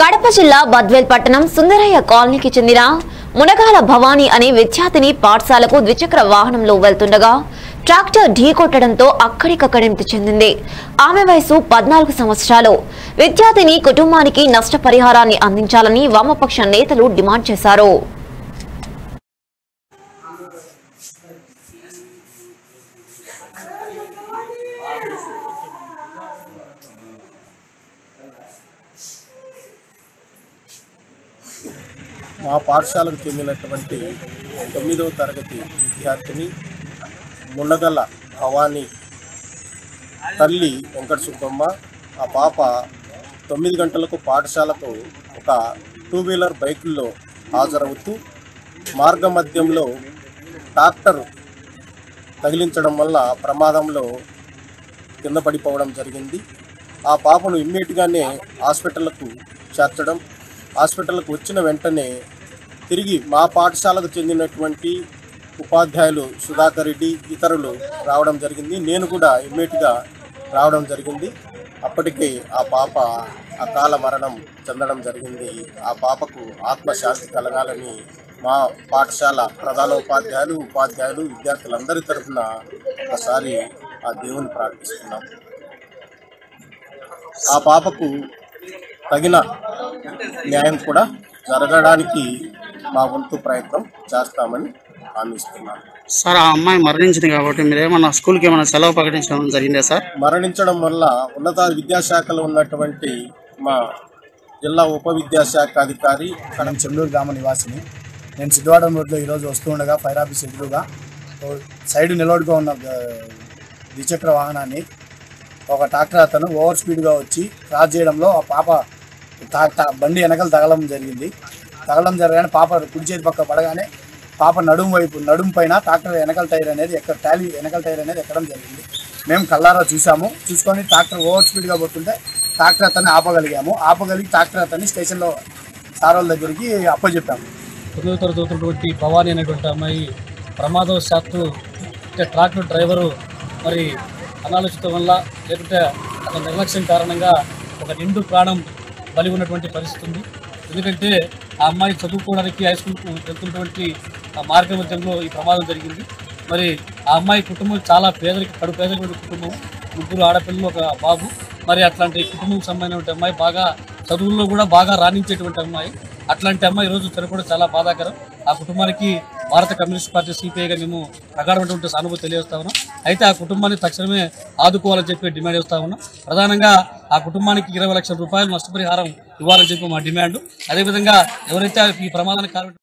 కడప జిల్లా బద్వేల్ పట్టణం సుందరయ్య కాలనీకి చెందిన మునగాల భవానీ అనే విద్యార్థిని పాఠశాలకు ద్విచక్ర వాహనంలో వెళ్తుండగా ట్రాక్టర్ ఢీకొట్టడంతో అక్కడికక్కడే మృతి చెందింది ఆమె వయసు పద్నాలుగు సంవత్సరాలు విద్యార్థిని కుటుంబానికి నష్టపరిహారాన్ని అందించాలని వామపక్ష నేతలు డిమాండ్ చేశారు మా పాఠశాలకు చెందినటువంటి తొమ్మిదవ తరగతి విద్యార్థిని ముళ్ళగల్ల భవానీ తల్లి వెంకట సుబ్బమ్మ ఆ పాప తొమ్మిది గంటలకు పాఠశాలకు ఒక టూ వీలర్ బైకుల్లో హాజరవుతూ మార్గ మధ్యంలో ట్రాక్టర్ తగిలించడం వల్ల ప్రమాదంలో కింద పడిపోవడం జరిగింది ఆ పాపను ఇమ్మీడియట్గానే హాస్పిటల్కు చేర్చడం హాస్పిటల్కు వచ్చిన వెంటనే తిరిగి మా పాఠశాలకు చెందినటువంటి ఉపాధ్యాయులు సుధాకర్ రెడ్డి ఇతరులు రావడం జరిగింది నేను కూడా ఇమ్మీడియట్గా రావడం జరిగింది అప్పటికే ఆ పాప అకాల మరణం చెందడం జరిగింది ఆ పాపకు ఆత్మశాంతి కలగాలని మా పాఠశాల ప్రధానోపాధ్యాయులు ఉపాధ్యాయులు విద్యార్థులందరి తరఫున ఒకసారి ఆ దేవుని ప్రార్థిస్తున్నాం ఆ పాపకు తగిన న్యాయం కూడా జరగడానికి మా వంతు ప్రయత్నం చేస్తామని హామీ ఇస్తున్నాను సార్ ఆ అమ్మాయి మరణించింది కాబట్టి మీరు ఏమన్నా స్కూల్కి ఏమైనా సెలవు ప్రకటించడం జరిగిందా సార్ మరణించడం వల్ల ఉన్నత విద్యాశాఖలో ఉన్నటువంటి మా జిల్లా ఉప విద్యాశాఖ అధికారి నేను చెల్లూరు గ్రామ నివాసిని నేను సిద్ధవాడం రోడ్లో ఈరోజు వస్తూ ఉండగా ఫైర్ ఆఫీస్ ఎదురుగా ఓ సైడ్ నిలబడుగా ఉన్న ఆ, ద్విచక్ర వాహనాన్ని ఒక ట్రాక్టర్ అతను ఓవర్ స్పీడ్గా వచ్చి క్రాస్ చేయడంలో ఆ పాప తా- తా- బండి వెనకాల తగలడం జరిగింది తగలడం జరగానే పాప కుడి చేతి పక్క పడగానే పాప నడుము వైపు నడుము పైన ట్రాక్టర్ వెనకాల టైర్ అనేది ఎక్కడ టాలీ వెనకాల టైర్ అనేది ఎక్కడం జరిగింది మేము కల్లారా చూసాము చూసుకొని ట్రాక్టర్ ఓవర్ స్పీడ్గా పోతుంటే ట్రాక్టర్ అతన్ని ఆపగలిగాము ఆపగలిగి ట్రాక్టర్ అతన్ని స్టేషన్లో సార్ వాళ్ళ దగ్గరికి అప్పచెప్పాము తొమ్మిదో తరగతి చదువుతున్నటువంటి భవానీ అనేటువంటి అమ్మాయి ప్రమాదవశాత్తు అంటే ట్రాక్టర్ డ్రైవరు మరి అనాలోచితం వల్ల లేకుంటే అతని నిర్లక్ష్యం కారణంగా ఒక నిండు ప్రాణం బలి ఉన్నటువంటి పరిస్థితి ఉంది ఎందుకంటే ఆ అమ్మాయి చదువుకోవడానికి హై స్కూల్కు వెళ్తున్నటువంటి ఆ మార్గ మధ్యంలో ఈ ప్రమాదం జరిగింది మరి ఆ అమ్మాయి కుటుంబం చాలా పేదరిక కడు పేదరికమైన కుటుంబం ముగ్గురు ఆడపిల్లలు ఒక బాబు మరి అట్లాంటి కుటుంబం సంబంధించిన అమ్మాయి బాగా చదువుల్లో కూడా బాగా రాణించేటువంటి అమ్మాయి అట్లాంటి అమ్మాయి ఈ రోజు చనిపోవడం చాలా బాధాకరం ఆ కుటుంబానికి భారత కమ్యూనిస్ట్ పార్టీ సిపిఐగా మేము ప్రగాఢమైనటువంటి సానుభూతి తెలియజేస్తా ఉన్నాం అయితే ఆ కుటుంబాన్ని తక్షణమే ఆదుకోవాలని చెప్పి డిమాండ్ చేస్తా ఉన్నాం ప్రధానంగా ఆ కుటుంబానికి ఇరవై లక్షల రూపాయలు నష్టపరిహారం ఇవ్వాలని చెప్పి మా డిమాండ్ అదేవిధంగా ఎవరైతే ఈ ప్రమాదానికి కారణం